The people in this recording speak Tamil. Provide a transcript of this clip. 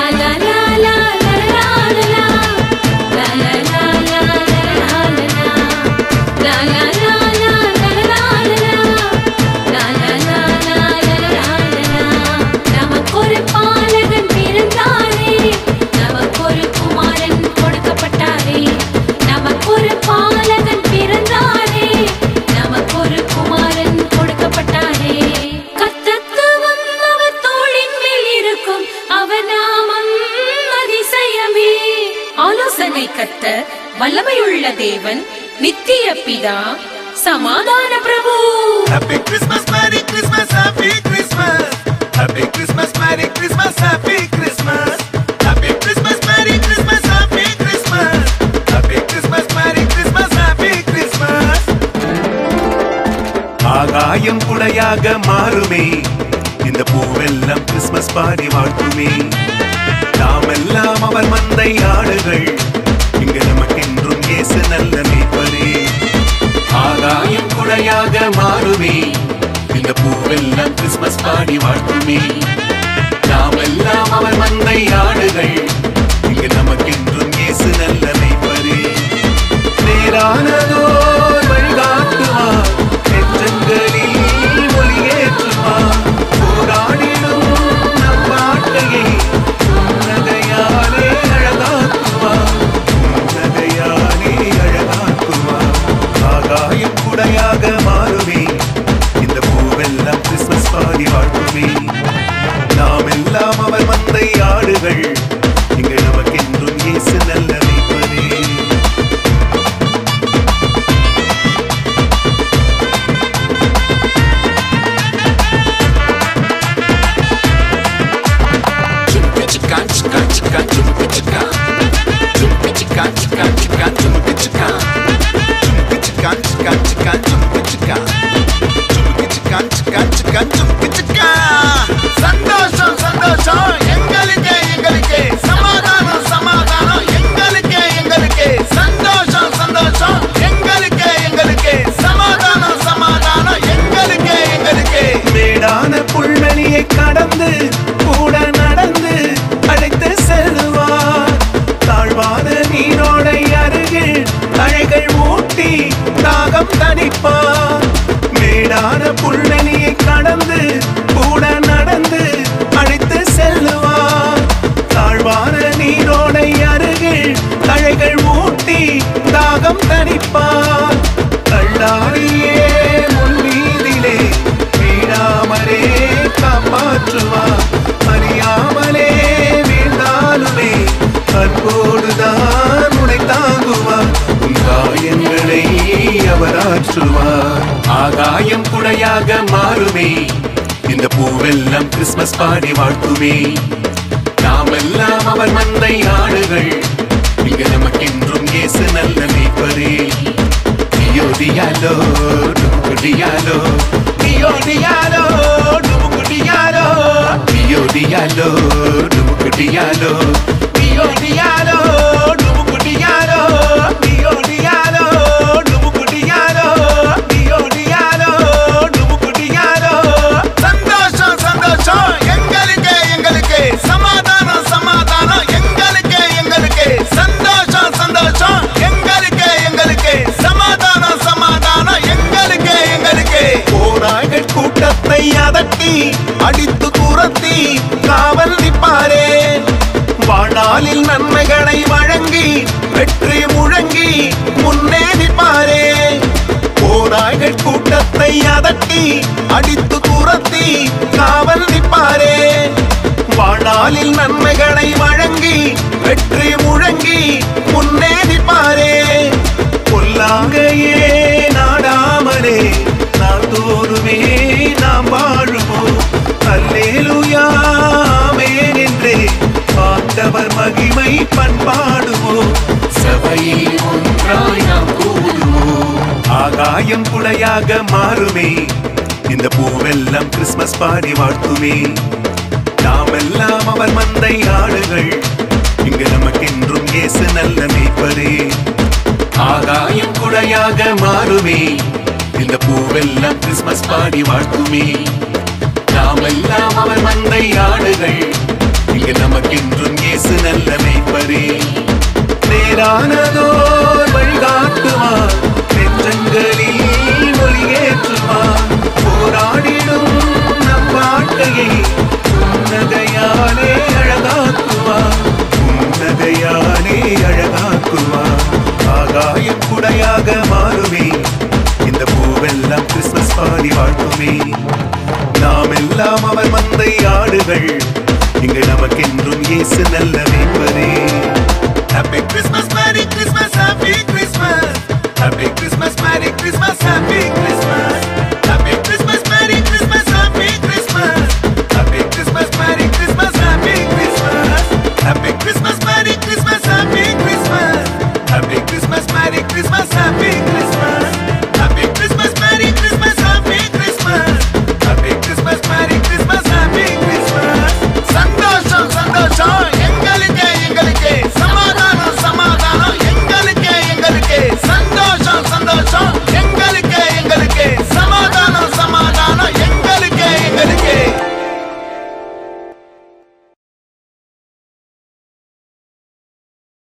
நமக்கொரு பாலகன் பிறந்தாரே நமக்கொரு குமாரன் கொடுக்கப்பட்டாரே நமக்கொரு பாலகன் பிறந்தாரே நமக்கொரு குமாரன் கொடுக்கப்பட்டாரே கத்தத்துவம் அவர் தோளின் மேல் இருக்கும் அவர் நாமம் அதிசயமே ஆலோசனை கத்த வல்லமையுள்ள தேவன் நித்திய பிதா சமாதான பிரபு Happy Christmas, Merry Christmas, Happy Christmas. Happy Christmas, Merry Christmas, Happy Christmas. Happy Christmas, Merry Christmas, Happy Christmas. Happy Christmas, Merry Christmas, Happy Christmas. ஆகாயம் குடையாக மாறுமே இந்த பூவெல்லாம் கிறிஸ்மஸ் பாடி வாழ்த்துமே நாமெல்லாம் அவர் மந்தை ஆடுகள் இங்கு நமக்கென்றும் இயேசு நல்ல மீட்பரே ஆகாயம் குடையாக மாறுமே இந்த பூவெல்லாம் கிறிஸ்மஸ் பாடி வாழ்த்துமே நாம் எல்லாம் அவர் மந்தை ஆடுகள் இங்கு நமக்கென்றும் இயேசு நல்ல மெய்ப்பரே நேரானதோர் வழிகாட்டுவார் நெஞ்சங்களில் ஒளியேற்றுவார் போராடிடும் நம் வாழ்க்கையை புன்னகையாலே அழகாக்குவார் புன்னகையாலே அழகாக்குவார் ஆகாயம் குடையாக மாறுமே இந்த பூவெல்லாம் கிறிஸ்மஸ் பாடி வாழ்த்துமே நாம் எல்லாம் அவர் மந்தை ஆடுகள் இங்கு நமக்கென்றும் இயேசு நல்ல மெய்ப்பரே சந்தோஷம் சந்தோஷம் எங்களுக்கு எங்களுக்கு சமாதானம் சமாதானம் எங்களுக்கு எங்களுக்கு சந்தோஷம் சந்தோஷம் எங்களுக்கு எங்களுக்கு சமாதானம் சமாதானம் எங்களுக்கு எங்களுக்கு மேடான புல்வெளியை கடந்து கூட நடந்து அழைத்து செல்வார் தாழ்வான நீரோடை அருகில் அழைகள் ஊட்டி தாகம் தணிப்பார் மேடான புல்வெளியை கடந்து கூட நடந்து அழைத்து செல்வார் தாழ்வான நீரோடை அருகில் அழைகள் ஊட்டி தாகம் தணிப்பார் தள்ளாடியே முன்வீதிலே வீழாமலே காப்பாற்றுவார் அறியாமலே வீழ்ந்தாலுமே அன்போடுதான் உனை தாங்குவார் உன் காயங்களை அவர் ஆற்றுவார் ஆகாயம் குடையாக மாறுமே இந்த பூவெல்லாம் கிறிஸ்மஸ் பாடி வாழ்த்துமே நாமெல்லாம் அவர் மந்தை ஆடுகள் இங்கு நமக்கென்றும் இயேசு நல்ல மேய்ப்பரே Dio dialo, dumuku dialo, Dio dialo, dumuku dialo, Dio dialo, dumuku dialo, Dio dialo, dumuku dialo, Dio dialo, dumuku dialo, Dio dialo, dumuku dialo. சந்தோஷம் சந்தோஷம் எங்களுக்கு எங்களுக்கு சமாதானம் சமாதானம் எங்களுக்கு எங்களுக்கு சந்தோஷம் சந்தோஷம் எங்களுக்கு எங்களுக்கு சமாதானம் சமாதானம் எங்களுக்கு எங்களுக்கு போராய்கள் கூட்டத்தை அதட்டி அடித்து துரத்தி காவல் நிற்பாரே வாழ்நாளில் நன்மைகளை வழங்கி வெற்றி முழங்கி முன்னே நிற்பாரே போராய்கள் கூட்டத்தை அதட்டி அடித்து துரத்தி காவல் நிற்பாரே வாழ்நாளில் நன்மைகளை வழங்கி வெற்றி முழங்கி முன்னே நிற்பாரே பொல்லாங்கையே நாடாமலே நான் தோறுமே நாம் வாழுவோம் அல்லேலுயாமே என்றே ஆண்டவர் மகிமை பண்பாடுவோம் சபையில் ஒன்றாய் நாம் கூடுவோம் ஆகாயம் குடையாக மாறுமே இந்த பூவெல்லாம் கிறிஸ்மஸ் பாடி வாழ்த்துமே நாமெல்லாம் அவர் மந்தை ஆடுகள் இங்கு நமக்கென்றும் இயேசு நல்ல மேய்ப்பரே ஆகாயம் குடையாக மாறுமே இந்த பூவெல்லாம் கிறிஸ்மஸ் பாடி வாழ்த்துமே நாமெல்லாம் அவர் மந்தை ஆடுகள் இங்கு நமக்கென்றும் இயேசு நல்ல மேய்ப்பரே நேரானதோர் வழிகாட்டுவார் நெஞ்சங்களில் ஒளியேற்றுவார் போராடிடும் நம் வாழ்க்கையை உன்னதையாலே அழகாக்குவார் உன்னதையாலே அழகாக்குவார் ஆகாயம் குடையாக மாறுமே இந்த பூவெல்லாம் கிறிஸ்துமஸ் பாடி வாழ்த்துமே நாம் எல்லாம் அவர் மந்தை ஆடுகள் இங்கு நமக்கென்றும் இயேசு நல்ல மேய்ப்பரே Happy Christmas, Merry Christmas, Happy Christmas. Happy Christmas, Merry Christmas, Happy